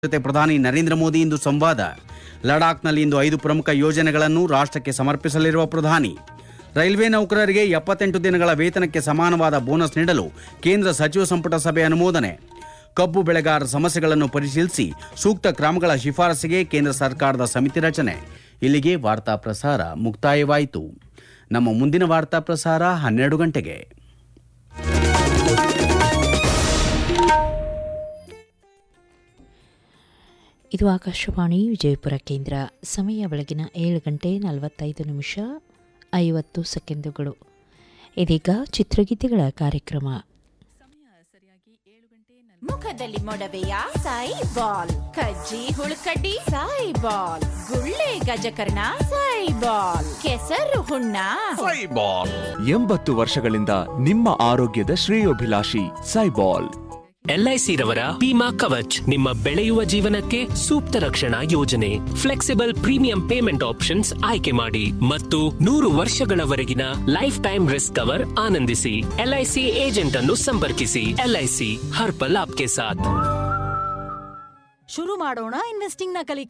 ಜೊತೆ ಪ್ರಧಾನಿ ನರೇಂದ್ರ ಮೋದಿ ಇಂದು ಸಂವಾದ ಲಡಾಖ್ನಲ್ಲಿ ಇಂದು ಐದು ಪ್ರಮುಖ ಯೋಜನೆಗಳನ್ನು ರಾಷ್ಟ್ರಕ್ಕೆ ಸಮರ್ಪಿಸಲಿರುವ ಪ್ರಧಾನಿ ರೈಲ್ವೆ ನೌಕರರಿಗೆ ಎಪ್ಪತ್ತೆಂಟು ದಿನಗಳ ವೇತನಕ್ಕೆ ಸಮಾನವಾದ ಬೋನಸ್ ನೀಡಲು ಕೇಂದ್ರ ಸಚಿವ ಸಂಪುಟ ಸಭೆ ಅನುಮೋದನೆ ಕಬ್ಬು ಬೆಳೆಗಾರರ ಸಮಸ್ಯೆಗಳನ್ನು ಪರಿಶೀಲಿಸಿ ಸೂಕ್ತ ಕ್ರಮಗಳ ಶಿಫಾರಸಿಗೆ ಕೇಂದ್ರ ಸರ್ಕಾರದ ಸಮಿತಿ ರಚನೆ ಇಲ್ಲಿಗೆ ವಾರ್ತಾ ಪ್ರಸಾರ ಮುಕ್ತಾಯವಾಯಿತು ನಮ್ಮ ಮುಂದಿನ ವಾರ್ತಾ ಪ್ರಸಾರ ಹನ್ನೆರಡು ಗಂಟೆಗೆ ಇದು ಆಕಾಶವಾಣಿ ವಿಜಯಪುರ ಕೇಂದ್ರ ಸಮಯ ಬೆಳಗಿನ ಏಳು ಗಂಟೆ ನಲವತ್ತೈದು ನಿಮಿಷ ಐವತ್ತು ಸೆಕೆಂಡುಗಳು ಇದೀಗ ಚಿತ್ರಗೀತೆಗಳ ಕಾರ್ಯಕ್ರಮ ಮುಖದಲ್ಲಿ ಮೊಡವೆಯ ಸಾಯಿ ಬಾಲ್ ಕಜ್ಜಿ ಹುಳುಕಡ್ಡಿ ಸಾಯಿ ಬಾಲ್ ಗುಳ್ಳೆ ಗಜಕರ್ಣ ಸಾಯಿ ಬಾಲ್ ಕೆಸರು ಹುಣ್ಣ ಎಂಬತ್ತು ವರ್ಷಗಳಿಂದ ನಿಮ್ಮ ಆರೋಗ್ಯದ ಶ್ರೇಯೋಭಿಲಾಷಿ ಸೈಬಾಲ್ ಎಲ್ಐಸಿ ರವರ ಬಿಮಾ ಕವಚ್ ನಿಮ್ಮ ಬೆಳೆಯುವ ಜೀವನಕ್ಕೆ ಸೂಕ್ತ ರಕ್ಷಣಾ ಯೋಜನೆ ಫ್ಲೆಕ್ಸಿಬಲ್ ಪ್ರೀಮಿಯಂ ಪೇಮೆಂಟ್ ಆಪ್ಷನ್ಸ್ ಆಯ್ಕೆ ಮಾಡಿ ಮತ್ತು ನೂರು ವರ್ಷಗಳವರೆಗಿನ ಲೈಫ್ ಟೈಮ್ ರಿಸ್ಕ್ ಕವರ್ ಆನಂದಿಸಿ ಎಲ್ಐಸಿ ಏಜೆಂಟ್ ಅನ್ನು ಸಂಪರ್ಕಿಸಿ ಎಲ್ಐಸಿ ಹರ್ ಪಲ್ ಆಪ್ಕೆ ಸಾಥ್ ಶುರು ಮಾಡೋಣ ಇನ್ವೆಸ್ಟಿಂಗ್ ನ ಕಲಿಕೆ